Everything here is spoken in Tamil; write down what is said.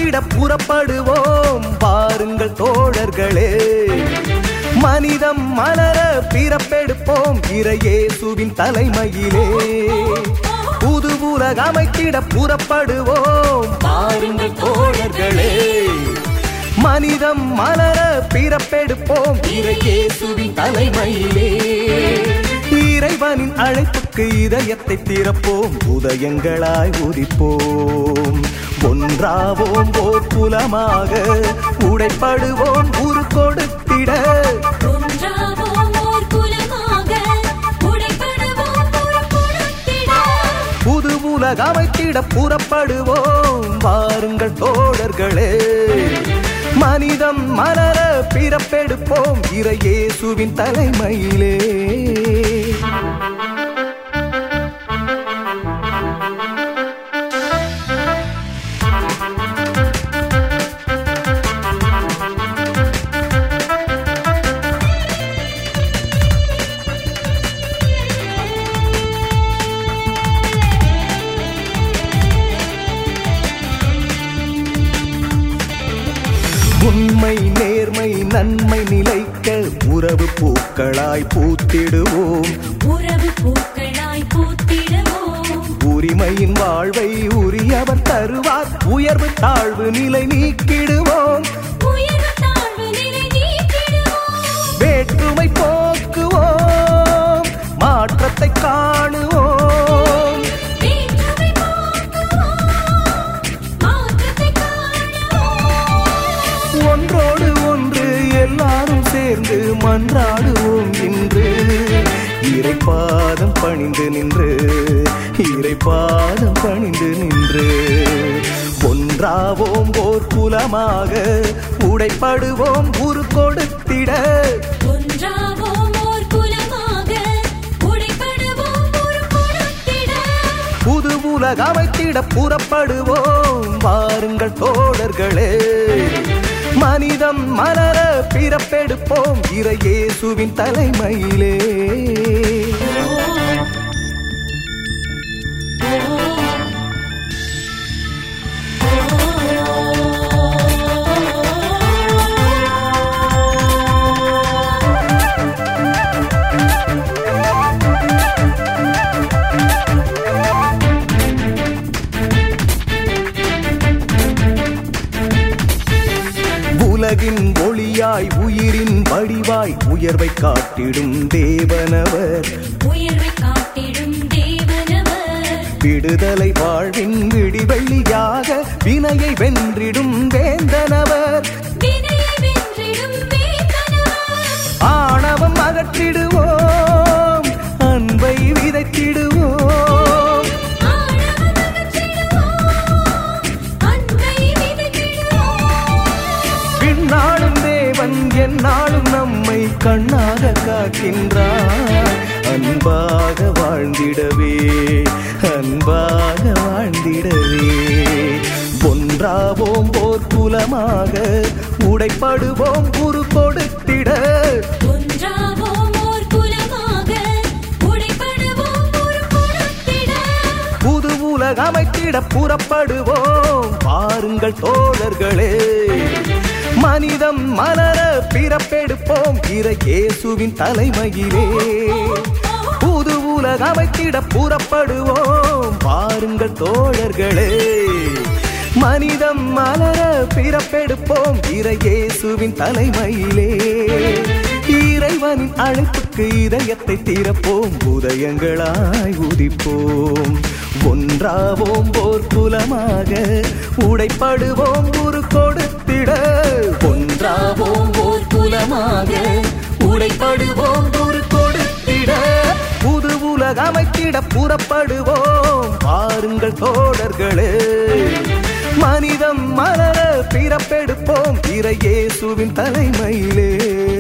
அமைத்திட புறப்படுவோம் பாருங்கள் தோழர்களே மனிதம் மலர பிறப்பெடுப்போம் இறையேசுவின் தலைமையிலே புது உலக அமைத்திட புறப்படுவோம் பாருங்கள் தோழர்களே மனிதம் மலர பிறப்பெடுப்போம் இறையேசுவின் தலைமையிலே இறைவனின் அழைப்புக்கு இதயத்தை திறப்போம் உதயங்களாய் உதிப்போம் ஒன்றாவோம் ஓர் குலமாக உடைப்படுவோம் உரு கொடுத்திட ஒன்றாவோம் ஓர் குலமாக உடைபடுவோம் ஒரு கொடுத்திட புது உலக அமைத்திட புறப்படுவோம் வாருங்கள் தோழர்களே மனிதம் மலர பிறப்பெடுப்போம் இறையேசுவின் தலைமையிலே உண்மை நேர்மை நன்மை நிலைக்க உறவு பூக்களாய் பூத்திடுவோம் உறவு பூக்களாய் பூத்திடுவோம் உரிமையின் வாழ்வை உரியவர் தருவார் உயர்வு தாழ்வு நிலை நீக்கிடுவோம் உயர்வு தாழ்வு நிலை நீக்கிடுவோம் வேற்றுமை போக்குவோம் மாற்றத்தை காணுவோம் வேற்றுமை போக்குவோம் மாற்றத்தை காணுவோம் ஒன்றோடு ஒன்று எல்லாரும் சேர்ந்து மன்றாடுவோம் இன்று இறைப்பாதம் பணிந்து நின்று இறைப்பாதம் பணிந்து நின்று ஒன்றாவோம் ஓர் குலமாக உடைப்படுவோம் உரு கொடுத்திட ஒன்றாவோம் ஓர் குலமாக உடைபடுவோம் ஒரு கொடுத்திட புது உலக அமைத்திட புறப்படுவோம் வாருங்கள் தோழர்களே மனிதம் மலர பிறப்பெடுப்போம் இறையேசுவின் தலைமையிலே உலகின் ஒளியாய் உயிரின் வடிவாய் உயர்வை காட்டிடும் தேவனவர் உயர்வை காட்டிடும் தேவனவர் விடுதலை வாழ்வின் விடிவெள்ளியாக வினையை வென்றிடும் வேந்தனவர் வினையை வென்றிடும் வேந்தனவர் ஆணவம் அகற்றிடுவோம் அன்பை விதைத்திடுவோம் ஆணவம் அகற்றிடுவோம் அன்பை விதைத்திடுவோம் பின்னாளும் தேவன் என்னாலும் நம்மை கண்ணாக காக்கின்றார் அன்பாக வாழ்ந்திடவே அன்பாக வாழ்ந்திடவே ஒன்றாவோம் போர் குலமாக உடைப்படுவோம் குரு கொடுத்திட ஒன்றாவோம் ஓர் குலமாக உடைபடுவோம் ஒரு கொடுத்திட புது உலக அமைத்திட புறப்படுவோம் பாருங்கள் தோழர்களே மனிதம் மலர பிறப்பெடுப்போம் இறையேசுவின் தலைமையிலே புது உலக அமைத்திட புறப்படுவோம் பாருங்கள் தோழர்களே மனிதம் மலர பிறப்பெடுப்போம் இறையேசுவின் தலைமையிலே இறைவனின் அழைப்புக்கு இதயத்தை திறப்போம் உதயங்களாய் உதிப்போம் ஒன்றாவோம் போர் குலமாக உடைப்படுவோம் உரு கொடுத்திட ஒன்றாவோம் போர் குலமாக உடைப்படுவோம் உரு கொடுத்திட புது உலக அமைத்திட புறப்படுவோம் பாருங்கள் தோழர்களே மனிதம் மலர பிறப்பெடுப்போம் இறையேசுவின் தலைமையிலே